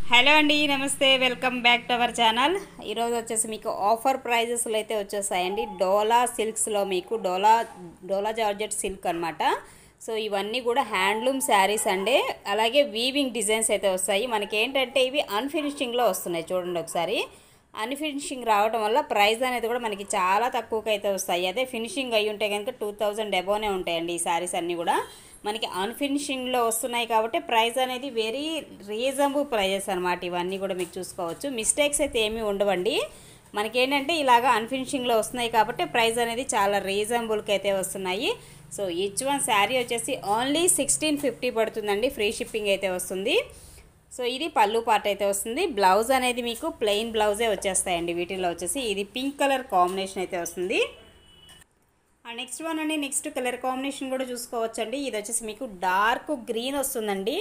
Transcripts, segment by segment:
hello అండి నమస్తే welcome back to our channel ఈరోజు వచ్చేసి మీకు ఆఫర్ ప్రైజెస్లో అయితే వచ్చేసాయండి డోలా సిల్క్స్లో మీకు డోలా డోలా జార్జెట్ సిల్క్ అనమాట సో ఇవన్నీ కూడా హ్యాండ్లూమ్ శారీస్ అండి అలాగే వీవింగ్ డిజైన్స్ అయితే వస్తాయి మనకి ఏంటంటే ఇవి అన్ఫినిషింగ్లో వస్తున్నాయి చూడండి ఒకసారి అన్ఫినిషింగ్ రావడం వల్ల ప్రైస్ అనేది కూడా మనకి చాలా తక్కువకి అయితే వస్తాయి అదే ఫినిషింగ్ అయ్యి ఉంటే కనుక టూ థౌజండ్ ఎబోనే ఉంటాయండి ఈ శారీస్ అన్నీ కూడా మనకి అన్ఫినిషింగ్లో వస్తున్నాయి కాబట్టి ప్రైస్ అనేది వెరీ రీజనబుల్ ప్రైజెస్ అనమాట ఇవన్నీ కూడా మీకు చూసుకోవచ్చు మిస్టేక్స్ అయితే ఏమీ ఉండవండి మనకేంటంటే ఇలాగా అన్ఫినిషింగ్లో వస్తున్నాయి కాబట్టి ప్రైస్ అనేది చాలా రీజనబుల్కి అయితే వస్తున్నాయి సో ఈచ్ వన్ శారీ వచ్చేసి ఓన్లీ సిక్స్టీన్ ఫిఫ్టీ పడుతుందండి ఫ్రీ షిప్పింగ్ అయితే వస్తుంది సో ఇది పళ్ళు పార్ట్ అయితే వస్తుంది బ్లౌజ్ అనేది మీకు ప్లెయిన్ బ్లౌజే వచ్చేస్తాయండి వీటిల్లో వచ్చేసి ఇది పింక్ కలర్ కాంబినేషన్ అయితే వస్తుంది నెక్స్ట్ వన్ అండి నెక్స్ట్ కలర్ కాంబినేషన్ కూడా చూసుకోవచ్చండి ఇది వచ్చేసి మీకు డార్క్ గ్రీన్ వస్తుందండి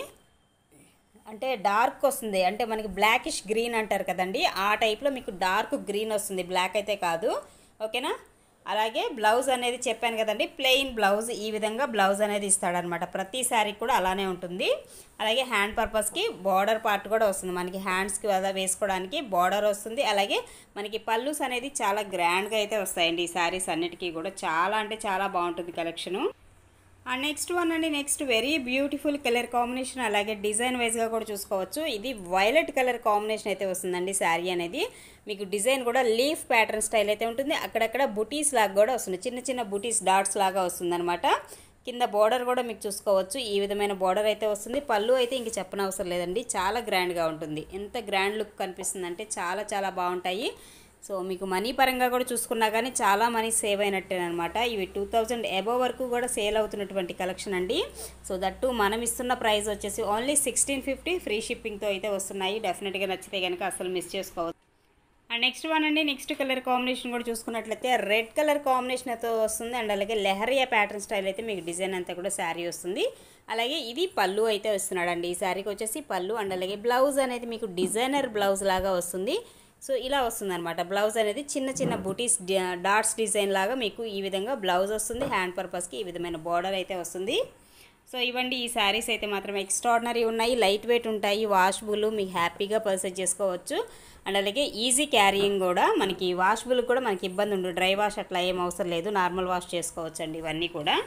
అంటే డార్క్ వస్తుంది అంటే మనకి బ్లాకిష్ గ్రీన్ అంటారు కదండి ఆ టైప్లో మీకు డార్క్ గ్రీన్ వస్తుంది బ్లాక్ అయితే కాదు ఓకేనా అలాగే బ్లౌజ్ అనేది చెప్పాను కదండి ప్లెయిన్ బ్లౌజ్ ఈ విధంగా బ్లౌజ్ అనేది ఇస్తాడనమాట ప్రతి శారీకి కూడా అలానే ఉంటుంది అలాగే హ్యాండ్ పర్పస్కి బార్డర్ పార్ట్ కూడా వస్తుంది మనకి హ్యాండ్స్కి అలా వేసుకోవడానికి బార్డర్ వస్తుంది అలాగే మనకి పల్లూస్ అనేది చాలా గ్రాండ్గా అయితే వస్తాయండి ఈ శారీస్ అన్నిటికీ కూడా చాలా అంటే చాలా బాగుంటుంది కలెక్షను అండ్ నెక్స్ట్ వన్ అండి next very beautiful colour combination అలాగే డిజైన్ వైజ్గా కూడా చూసుకోవచ్చు ఇది వైలెట్ కలర్ కాంబినేషన్ అయితే వస్తుందండి శారీ అనేది మీకు డిజైన్ కూడా లీఫ్ ప్యాటర్న్ స్టైల్ అయితే ఉంటుంది అక్కడక్కడ బుటీస్ లాగా కూడా వస్తుంది చిన్న చిన్న బుటీస్ డాట్స్ లాగా వస్తుందన్నమాట కింద బార్డర్ కూడా మీకు చూసుకోవచ్చు ఈ విధమైన బార్డర్ అయితే వస్తుంది పళ్ళు అయితే ఇంక చెప్పనవసరం లేదండి చాలా గ్రాండ్గా ఉంటుంది ఎంత గ్రాండ్ లుక్ కనిపిస్తుంది అంటే చాలా చాలా బాగుంటాయి సో మీకు మనీ పరంగా కూడా చూసుకున్నా కానీ చాలా మనీ సేవ్ అయినట్టేనమాట ఇవి టూ థౌజండ్ అబోవ్ వరకు కూడా సేల్ అవుతున్నటువంటి కలెక్షన్ అండి సో దట్టు మనం ఇస్తున్న ప్రైస్ వచ్చేసి ఓన్లీ సిక్స్టీన్ ఫిఫ్టీ ఫ్రీ షిప్పింగ్తో అయితే వస్తున్నాయి డెఫినెట్గా నచ్చితే కనుక అసలు మిస్ చేసుకోవచ్చు అండ్ నెక్స్ట్ వన్ అండి నెక్స్ట్ కలర్ కాంబినేషన్ కూడా చూసుకున్నట్లయితే రెడ్ కలర్ కాంబినేషన్ అయితే వస్తుంది అండ్ అలాగే లెహరియా ప్యాటర్న్ స్టైల్ అయితే మీకు డిజైన్ అంతా కూడా శారీ వస్తుంది అలాగే ఇది పళ్ళు అయితే వస్తున్నాడండి ఈ శారీకి వచ్చేసి పళ్ళు అండ్ అలాగే బ్లౌజ్ అనేది మీకు డిజైనర్ బ్లౌజ్ లాగా వస్తుంది సో ఇలా వస్తుందన్నమాట బ్లౌజ్ అనేది చిన్న చిన్న బూటీస్ డాట్స్ డిజైన్ లాగా మీకు ఈ విధంగా బ్లౌజ్ వస్తుంది హ్యాండ్ పర్పస్కి ఈ విధమైన బార్డర్ అయితే వస్తుంది సో ఇవ్వండి ఈ శారీస్ అయితే మాత్రం ఎక్స్ట్రాడినరీ ఉన్నాయి లైట్ వెయిట్ ఉంటాయి వాషబుల్ మీకు హ్యాపీగా పర్చేజ్ చేసుకోవచ్చు అండ్ అలాగే ఈజీ క్యారీయింగ్ కూడా మనకి వాషబుల్ కూడా మనకి ఇబ్బంది ఉండదు డ్రై వాష్ అట్లా ఏం అవసరం లేదు నార్మల్ వాష్ చేసుకోవచ్చు అండి ఇవన్నీ కూడా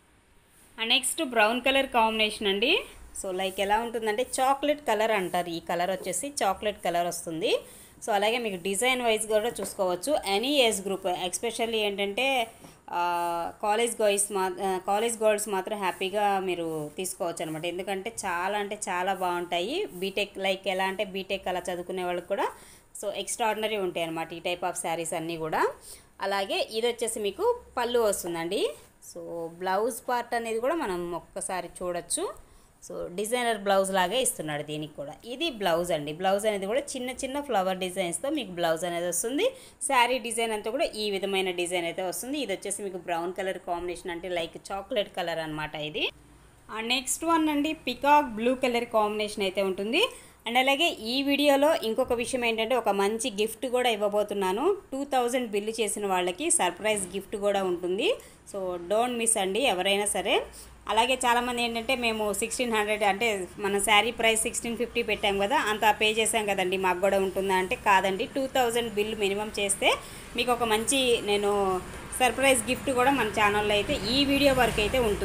and next brown colour combination అండి సో లైక్ ఎలా ఉంటుందంటే చాక్లెట్ కలర్ అంటారు ఈ కలర్ వచ్చేసి చాక్లెట్ కలర్ వస్తుంది సో అలాగే మీకు డిజైన్ వైజ్ కూడా చూసుకోవచ్చు ఎనీ ఏజ్ గ్రూప్ ఎక్స్పెషల్లీ ఏంటంటే కాలేజ్ బాయ్స్ మా కాలేజ్ గర్ల్స్ మాత్రం హ్యాపీగా మీరు తీసుకోవచ్చు అనమాట ఎందుకంటే చాలా అంటే చాలా బాగుంటాయి బీటెక్ లైక్ ఎలా అంటే బీటెక్ అలా చదువుకునే వాళ్ళకి కూడా సో ఎక్స్ట్రాడినరీ ఉంటాయి అనమాట ఈ టైప్ ఆఫ్ శారీస్ అన్నీ కూడా అలాగే ఇది వచ్చేసి మీకు పళ్ళు వస్తుందండి సో బ్లౌజ్ పార్ట్ అనేది కూడా మనం ఒక్కసారి చూడొచ్చు సో డిజైనర్ బ్లౌజ్ లాగే ఇస్తున్నాడు దీనికి కూడా ఇది బ్లౌజ్ అండి బ్లౌజ్ అనేది కూడా చిన్న చిన్న ఫ్లవర్ డిజైన్స్తో మీకు బ్లౌజ్ అనేది వస్తుంది శారీ డిజైన్ అంతా కూడా ఈ విధమైన డిజైన్ అయితే వస్తుంది ఇది వచ్చేసి మీకు బ్రౌన్ కలర్ కాంబినేషన్ అంటే లైక్ చాక్లెట్ కలర్ అనమాట ఇది నెక్స్ట్ వన్ అండి పికాక్ బ్లూ కలర్ కాంబినేషన్ అయితే ఉంటుంది అండ్ అలాగే ఈ వీడియోలో ఇంకొక విషయం ఏంటంటే ఒక మంచి గిఫ్ట్ కూడా ఇవ్వబోతున్నాను టూ థౌజండ్ బిల్లు చేసిన వాళ్ళకి సర్ప్రైజ్ గిఫ్ట్ కూడా ఉంటుంది సో డోంట్ మిస్ అండి ఎవరైనా సరే అలాగే చాలామంది ఏంటంటే మేము సిక్స్టీన్ హండ్రెడ్ అంటే మన శారీ ప్రైస్ సిక్స్టీన్ ఫిఫ్టీ పెట్టాం కదా అంత పే చేసాం కదండి మాకు కూడా ఉంటుందా అంటే కాదండి టూ థౌజండ్ బిల్ మినిమం చేస్తే మీకు ఒక మంచి నేను సర్ప్రైజ్ గిఫ్ట్ కూడా మన ఛానల్లో అయితే ఈ వీడియో వరకు అయితే ఉంటుంది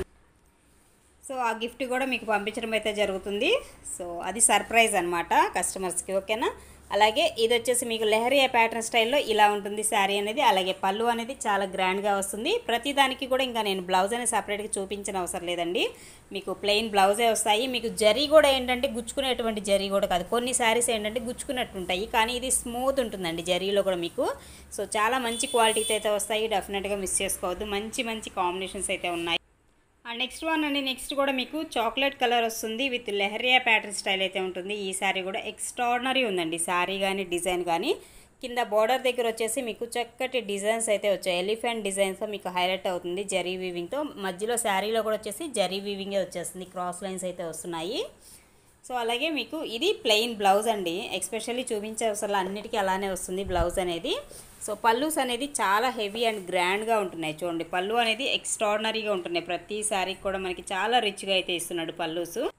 సో ఆ గిఫ్ట్ కూడా మీకు పంపించడం అయితే జరుగుతుంది సో అది సర్ప్రైజ్ అనమాట కస్టమర్స్కి ఓకేనా అలాగే ఇది వచ్చేసి మీకు లెహరియా ప్యాటర్న్ స్టైల్లో ఇలా ఉంటుంది శారీ అనేది అలాగే పళ్ళు అనేది చాలా గ్రాండ్గా వస్తుంది ప్రతి దానికి కూడా ఇంకా నేను బ్లౌజ్ అనేది సపరేట్గా చూపించిన అవసరం లేదండి మీకు ప్లెయిన్ బ్లౌజే వస్తాయి మీకు జరీ కూడా ఏంటంటే గుచ్చుకునేటువంటి జరీ కూడా కాదు కొన్ని శారీస్ ఏంటంటే గుచ్చుకున్నట్టు ఉంటాయి కానీ ఇది స్మూత్ ఉంటుందండి జరీలో కూడా మీకు సో చాలా మంచి క్వాలిటీతో అయితే వస్తాయి డెఫినెట్గా మిస్ చేసుకోవద్దు మంచి మంచి కాంబినేషన్స్ అయితే ఉన్నాయి అండ్ నెక్స్ట్ వన్ అండి నెక్స్ట్ కూడా మీకు చాక్లెట్ కలర్ వస్తుంది విత్ లెహరియా ప్యాటర్న్ స్టైల్ అయితే ఉంటుంది ఈ శారీ కూడా ఎక్స్ట్రాడినరీ ఉందండి శారీ కానీ డిజైన్ కానీ కింద బార్డర్ దగ్గర వచ్చేసి మీకు చక్కటి డిజైన్స్ అయితే వచ్చాయి ఎలిఫెంట్ డిజైన్స్తో మీకు హైలైట్ అవుతుంది జరీ వీవింగ్తో మధ్యలో శారీలో కూడా వచ్చేసి జరీ వీవింగే వచ్చేస్తుంది క్రాస్ లైన్స్ అయితే వస్తున్నాయి సో అలాగే మీకు ఇది ప్లెయిన్ బ్లౌజ్ అండి ఎక్స్పెషల్లీ చూపించే అవసరం అన్నిటికీ అలానే వస్తుంది బ్లౌజ్ అనేది సో పల్లూస్ అనేది చాలా హెవీ అండ్ గ్రాండ్గా ఉంటున్నాయి చూడండి పళ్ళు అనేది ఎక్స్ట్రాడినరీగా ఉంటున్నాయి ప్రతి శారీకి కూడా మనకి చాలా రిచ్గా అయితే ఇస్తున్నాడు పల్లూస్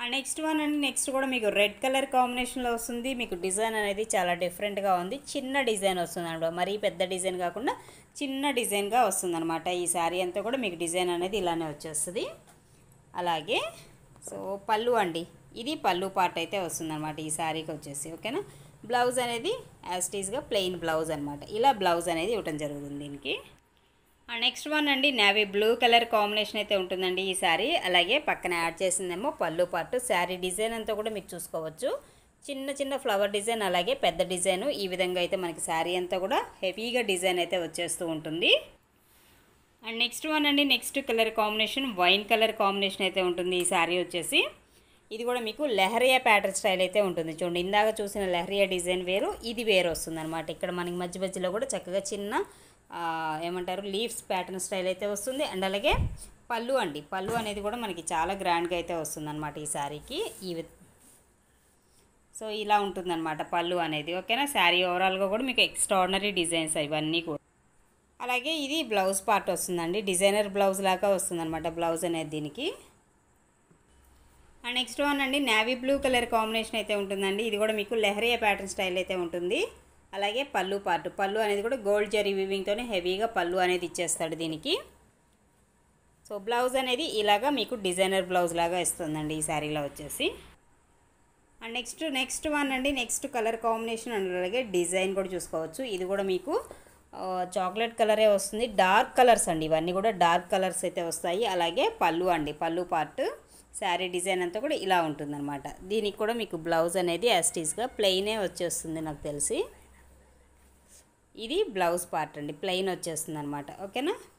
నెక్స్ట్ వన్ అండి నెక్స్ట్ కూడా మీకు రెడ్ కలర్ కాంబినేషన్లో వస్తుంది మీకు డిజైన్ అనేది చాలా డిఫరెంట్గా ఉంది చిన్న డిజైన్ వస్తుంది అనమాట మరీ పెద్ద డిజైన్ కాకుండా చిన్న డిజైన్గా వస్తుంది అనమాట ఈ శారీ అంతా కూడా మీకు డిజైన్ అనేది ఇలానే వచ్చేస్తుంది అలాగే సో పళ్ళు అండి ఇది పళ్ళు పార్ట్ అయితే వస్తుంది అనమాట ఈ శారీకి వచ్చేసి ఓకేనా బ్లౌజ్ అనేది యాస్టీస్గా ప్లెయిన్ బ్లౌజ్ అనమాట ఇలా బ్లౌజ్ అనేది ఇవ్వటం జరుగుతుంది దీనికి నెక్స్ట్ వన్ అండి నేవీ బ్లూ కలర్ కాంబినేషన్ అయితే ఉంటుందండి ఈ శారీ అలాగే పక్కన యాడ్ చేసిందేమో పళ్ళు పాటు శారీ డిజైన్ అంతా కూడా మీకు చూసుకోవచ్చు చిన్న చిన్న ఫ్లవర్ డిజైన్ అలాగే పెద్ద డిజైన్ ఈ విధంగా అయితే మనకి శారీ అంతా కూడా హెవీగా డిజైన్ అయితే వచ్చేస్తూ ఉంటుంది అండ్ నెక్స్ట్ వన్ అండి next colour combination wine colour combination అయితే ఉంటుంది ఈ శారీ వచ్చేసి ఇది కూడా మీకు లెహరియా ప్యాటర్న్ స్టైల్ అయితే ఉంటుంది చూడండి ఇందాక చూసిన లెహరియా డిజైన్ వేరు ఇది వేరు వస్తుంది అనమాట ఇక్కడ మనకి మధ్య మధ్యలో కూడా చక్కగా చిన్న ఆ, ఏమంటారు లీవ్స్ ప్యాటర్న్ స్టైల్ అయితే వస్తుంది అండ్ అలాగే పళ్ళు అండి పళ్ళు అనేది కూడా మనకి చాలా గ్రాండ్గా అయితే వస్తుంది అనమాట ఈ శారీకి ఈ వి- సో ఇలా ఉంటుందన్నమాట పళ్ళు అనేది ఓకేనా శారీ ఓవరాల్గా కూడా మీకు ఎక్స్ట్రాడినరీ డిజైన్స్ ఇవన్నీ కూడా అలాగే ఇది బ్లౌజ్ పార్ట్ వస్తుందండి డిజైనర్ బ్లౌజ్ లాగా వస్తుందన్నమాట బ్లౌజ్ అనేది దీనికి అండ్ నెక్స్ట్ వన్ అండి నేవీ బ్లూ కలర్ కాంబినేషన్ అయితే ఉంటుందండి ఇది కూడా మీకు లెహరియా ప్యాటర్న్ స్టైల్ అయితే ఉంటుంది అలాగే పళ్ళు పార్ట్ పళ్ళు అనేది కూడా గోల్డ్ జరీ వీవింగ్తోనే హెవీగా పళ్ళు అనేది ఇచ్చేస్తాడు దీనికి సో బ్లౌజ్ అనేది ఇలాగా మీకు డిజైనర్ బ్లౌజ్ లాగా ఇస్తుందండి ఈ శారీలో వచ్చేసి అండ్ నెక్స్ట్ నెక్స్ట్ వన్ అండి నెక్స్ట్ కలర్ కాంబినేషన్ అండ్ అలాగే డిజైన్ కూడా చూసుకోవచ్చు ఇది కూడా మీకు ఆ, చాక్లెట్ కలరే వస్తుంది డార్క్ కలర్స్ అండి ఇవన్నీ కూడా డార్క్ కలర్స్ అయితే వస్తాయి అలాగే పళ్ళు అండి పళ్ళు పార్ట్ శారీ డిజైన్ అంతా కూడా ఇలా ఉంటుందన్నమాట దీనికి కూడా మీకు బ్లౌజ్ అనేది యాస్టీస్గా ప్లెయినే వచ్చేస్తుంది నాకు తెలిసి ఇది బ్లౌజ్ పార్ట్ అండి ప్లెయిన్ వచ్చేస్తుంది అనమాట ఓకేనా